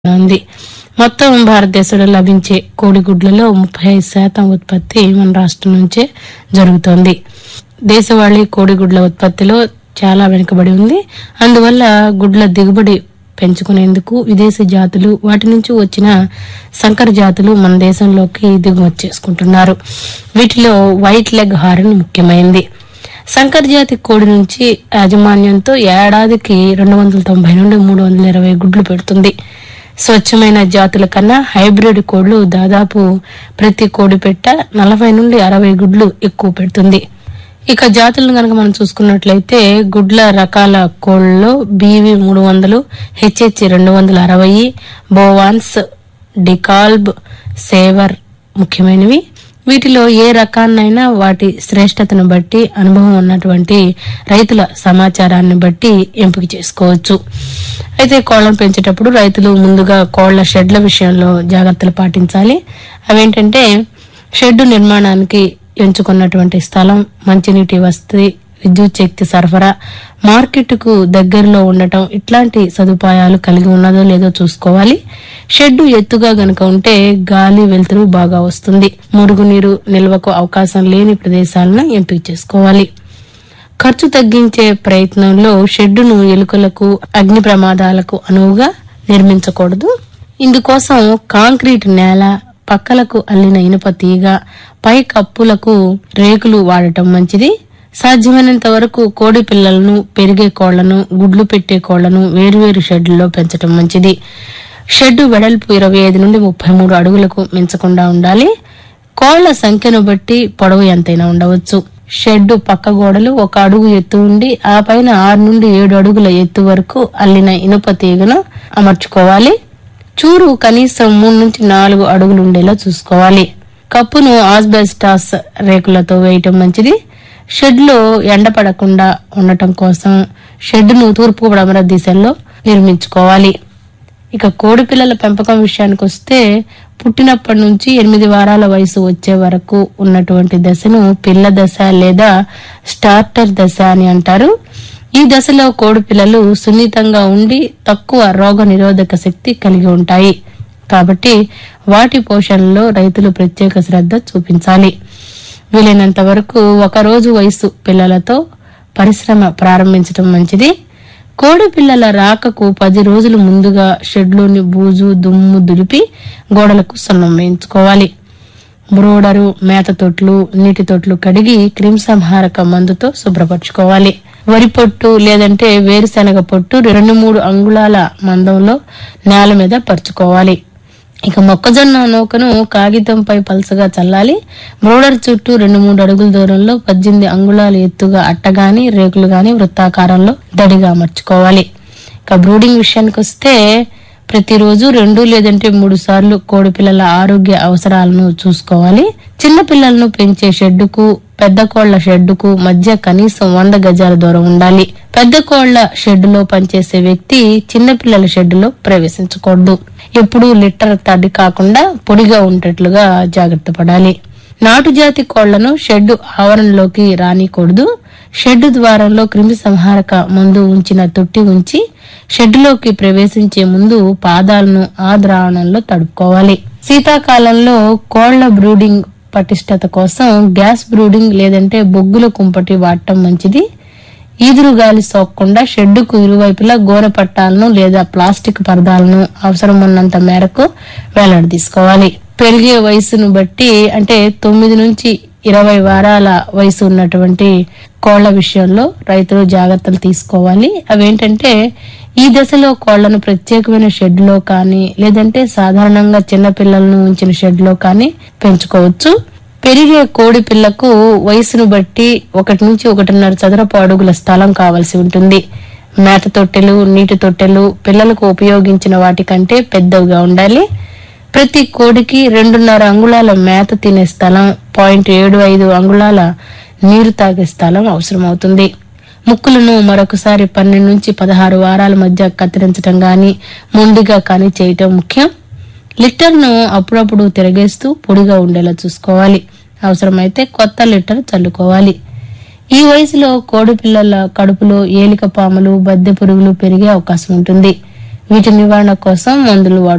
ఉంది మొత్తం భారతదేశంలో లభించే కోడిగుడ్లలో ముప్పై ఐదు శాతం ఉత్పత్తి మన రాష్ట్రం నుంచే జరుగుతోంది దేశవాళీ కోడిగుడ్ల ఉత్పత్తిలో చాలా వెనుకబడి ఉంది అందువల్ల గుడ్ల దిగుబడి పెంచుకునేందుకు విదేశీ జాతులు వాటి నుంచి వచ్చిన సంకర జాతులు మన దేశంలోకి దిగుమతి చేసుకుంటున్నారు వీటిలో వైట్ లెగ్ హారన్ ముఖ్యమైంది సంకర్ జాతి కోడి నుంచి యాజమాన్యంతో ఏడాదికి రెండు వందల తొంభై నుండి మూడు వందల ఇరవై గుడ్లు పెడుతుంది స్వచ్ఛమైన జాతుల కన్నా హైబ్రిడ్ కోళ్లు దాదాపు ప్రతి కోడి పెట్ట నలభై నుండి అరవై గుడ్లు ఎక్కువ పెడుతుంది ఇక జాతులను కనుక మనం చూసుకున్నట్లయితే గుడ్ల రకాల కోళ్లలో బీవి మూడు వందలు హెచ్హెచ్ రెండు వందల అరవై బోవాన్స్ డికాల్బ్ సేవర్ ముఖ్యమైనవి వీటిలో ఏ రకాన్నైనా వాటి శ్రేష్టతను బట్టి అనుభవం ఉన్నటువంటి రైతుల సమాచారాన్ని బట్టి ఎంపిక చేసుకోవచ్చు అయితే కోళ్లను పెంచేటప్పుడు రైతులు ముందుగా కోళ్ల షెడ్ల విషయంలో జాగ్రత్తలు పాటించాలి అవేంటంటే షెడ్డు నిర్మాణానికి ఎంచుకున్నటువంటి స్థలం మంచినీటి వసతి విద్యుత్ శక్తి సరఫరా మార్కెట్కు దగ్గరలో ఉండటం ఇట్లాంటి సదుపాయాలు కలిగి ఉన్నదో లేదో చూసుకోవాలి షెడ్డు ఎత్తుగా గనక ఉంటే గాలి వెలుతురు బాగా వస్తుంది మురుగునీరు నిల్వకు అవకాశం లేని ప్రదేశాలను ఎంపిక చేసుకోవాలి ఖర్చు తగ్గించే ప్రయత్నంలో షెడ్డును ఎలుకలకు అగ్ని ప్రమాదాలకు అనువుగా నిర్మించకూడదు ఇందుకోసం కాంక్రీట్ నేల పక్కలకు అల్లిన ఇనుప తీగ పై కప్పులకు రేకులు వాడటం మంచిది సాధ్యమైనంత వరకు కోడి పిల్లలను పెరిగే కోళ్లను గుడ్లు పెట్టే కోళ్లను వేరువేరు షెడ్లలో పెంచడం మంచిది షెడ్డు వెడల్పు ఇరవై ఐదు నుండి ముప్పై మూడు అడుగులకు మించకుండా ఉండాలి కోళ్ల సంఖ్యను బట్టి పొడవు ఎంతైనా ఉండవచ్చు షెడ్డు పక్క గోడలు ఒక అడుగు ఎత్తు ఉండి ఆ పైన ఆరు నుండి ఏడు అడుగుల ఎత్తు వరకు అల్లిన ఇనుప తీగను అమర్చుకోవాలి చూరు కనీసం మూడు నుంచి నాలుగు అడుగులు ఉండేలా చూసుకోవాలి కప్పును ఆస్బెస్టాస్ రేకులతో వేయటం మంచిది షెడ్ లో ఎండ పడకుండా ఉండటం కోసం షెడ్డును తూర్పు పడమర దిశల్లో నిర్మించుకోవాలి ఇక కోడి పిల్లల పెంపకం విషయానికి వస్తే పుట్టినప్పటి నుంచి ఎనిమిది వారాల వయసు వచ్చే వరకు ఉన్నటువంటి దశను పిల్ల దశ లేదా స్టార్టర్ దశ అని అంటారు ఈ దశలో కోడి పిల్లలు సున్నితంగా ఉండి తక్కువ రోగ నిరోధక శక్తి కలిగి ఉంటాయి కాబట్టి వాటి పోషణలో రైతులు ప్రత్యేక శ్రద్ధ చూపించాలి వీలైనంత వరకు ఒక రోజు వయసు పిల్లలతో పరిశ్రమ ప్రారంభించడం మంచిది కోడి పిల్లల రాకకు పది రోజులు ముందుగా షెడ్లోని బూజు దుమ్ము దులిపి గోడలకు సున్నం వేయించుకోవాలి బ్రోడరు మేత తొట్లు నీటి తొట్లు కడిగి క్రిమిసంహారక మందుతో శుభ్రపరచుకోవాలి వరి పొట్టు లేదంటే వేరుశనగ పొట్టు రెండు మూడు అంగుళాల మందంలో నేల మీద పరుచుకోవాలి ఇక మొక్కజొన్న నూకను కాగితంపై పలసగా చల్లాలి బ్రోడర్ చుట్టూ రెండు మూడు అడుగుల దూరంలో పద్దెనిమిది అంగుళాలు ఎత్తుగా అట్టగాని రేకులు గాని వృత్తాకారంలో దడిగా అమర్చుకోవాలి ఇక బ్రూడింగ్ విషయానికి వస్తే ప్రతిరోజు రెండు లేదంటే మూడు సార్లు కోడి పిల్లల ఆరోగ్య అవసరాలను చూసుకోవాలి చిన్న పిల్లలను పెంచే షెడ్డుకు పెద్ద కోళ్ల షెడ్డుకు మధ్య కనీసం వంద గజాల దూరం ఉండాలి పెద్ద కోళ్ల షెడ్డులో పనిచేసే వ్యక్తి చిన్న పిల్లల షెడ్డులో ప్రవేశించకూడదు ఎప్పుడూ లిటర్ తడి కాకుండా పొడిగా ఉండేట్లుగా జాగ్రత్త పడాలి నాటు జాతి కోళ్లను షెడ్డు ఆవరణలోకి రానికూడదు షెడ్డు ద్వారంలో క్రిమి సంహారక మందు ఉంచిన తొట్టి ఉంచి షెడ్డులోకి ప్రవేశించే ముందు పాదాలను ఆ ద్రావణంలో తడుపుకోవాలి శీతాకాలంలో కోళ్ల బ్రూడింగ్ పటిష్టత కోసం గ్యాస్ బ్రూడింగ్ లేదంటే బొగ్గుల కుంపటి వాడటం మంచిది ఈదురు గాలి సోకకుండా షెడ్డుకు ఇరువైపులా గోర పట్టాలను లేదా ప్లాస్టిక్ పరదాలను అవసరం ఉన్నంత మేరకు వేలాడదీసుకోవాలి పెరిగే వయసును బట్టి అంటే తొమ్మిది నుంచి ఇరవై వారాల వయసు ఉన్నటువంటి కోళ్ల విషయంలో రైతులు జాగ్రత్తలు తీసుకోవాలి అవేంటంటే ఈ దశలో కోళ్లను ప్రత్యేకమైన షెడ్ లో కానీ లేదంటే సాధారణంగా చిన్న పిల్లలను ఉంచిన షెడ్ లో కానీ పెంచుకోవచ్చు పెరిగే కోడి పిల్లకు వయసును బట్టి ఒకటి నుంచి ఒకటిన్నర చదరపు అడుగుల స్థలం కావలసి ఉంటుంది మేత తొట్టెలు నీటి తొట్టెలు పిల్లలకు ఉపయోగించిన వాటికంటే పెద్దవిగా ఉండాలి ప్రతి కోడికి రెండున్నర అంగుళాల మేత తినే స్థలం పాయింట్ ఏడు ఐదు అంగుళాల నీరు తాగే స్థలం అవసరమవుతుంది ముక్కులను మరొకసారి పన్నెండు నుంచి పదహారు వారాల మధ్య కత్తిరించడం గాని మొండిగా కానీ చేయటం ముఖ్యం లిటర్ ను అప్పుడప్పుడు తిరగేస్తూ పొడిగా ఉండేలా చూసుకోవాలి అవసరమైతే కొత్త లిటర్ చల్లుకోవాలి ఈ వయసులో కోడి పిల్లల కడుపులో ఏలిక పాములు బద్దె పురుగులు పెరిగే అవకాశం ఉంటుంది వీటి నివారణ కోసం మందులు వాడు